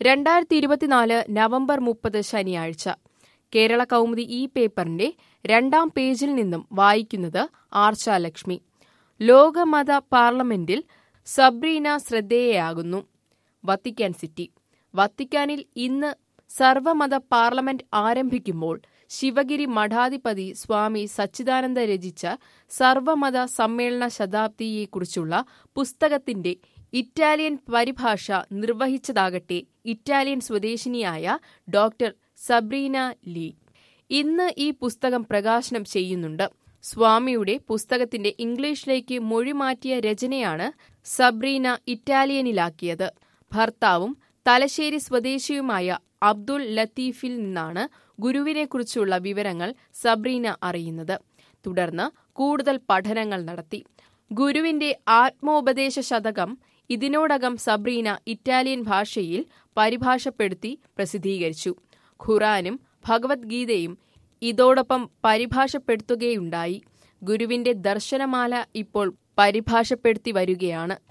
രണ്ടായിരത്തി ഇരുപത്തിനാല് നവംബർ മുപ്പത് ശനിയാഴ്ച കേരള കൗമുദി ഈ പേപ്പറിന്റെ രണ്ടാം പേജിൽ നിന്നും വായിക്കുന്നത് ആർച്ചാലക്ഷ്മി ലോകമത പാർലമെന്റിൽ സബ്രീന ശ്രദ്ധേയയാകുന്നു വത്തിക്കാൻ സിറ്റി വത്തിക്കാനിൽ ഇന്ന് സർവമത പാർലമെന്റ് ആരംഭിക്കുമ്പോൾ ശിവഗിരി മഠാധിപതി സ്വാമി സച്ചിദാനന്ദ രചിച്ച സർവമത സമ്മേളന ശതാബ്ദിയെക്കുറിച്ചുള്ള പുസ്തകത്തിന്റെ ഇറ്റാലിയൻ പരിഭാഷ നിർവഹിച്ചതാകട്ടെ ഇറ്റാലിയൻ സ്വദേശിനിയായ ഡോക്ടർ സബ്രീന ലീ ഇന്ന് ഈ പുസ്തകം പ്രകാശനം ചെയ്യുന്നുണ്ട് സ്വാമിയുടെ പുസ്തകത്തിന്റെ ഇംഗ്ലീഷിലേക്ക് മൊഴിമാറ്റിയ രചനയാണ് സബ്രീന ഇറ്റാലിയനിലാക്കിയത് ഭർത്താവും തലശ്ശേരി സ്വദേശിയുമായ അബ്ദുൾ ലത്തീഫിൽ നിന്നാണ് ഗുരുവിനെക്കുറിച്ചുള്ള വിവരങ്ങൾ സബ്രീന അറിയുന്നത് തുടർന്ന് കൂടുതൽ പഠനങ്ങൾ നടത്തി ഗുരുവിന്റെ ആത്മോപദേശ ശതകം ഇതിനോടകം സബ്രീന ഇറ്റാലിയൻ ഭാഷയിൽ പരിഭാഷപ്പെടുത്തി പ്രസിദ്ധീകരിച്ചു ഖുറാനും ഭഗവത്ഗീതയും ഇതോടൊപ്പം പരിഭാഷപ്പെടുത്തുകയുണ്ടായി ഗുരുവിന്റെ ദർശനമാല ഇപ്പോൾ പരിഭാഷപ്പെടുത്തി വരികയാണ്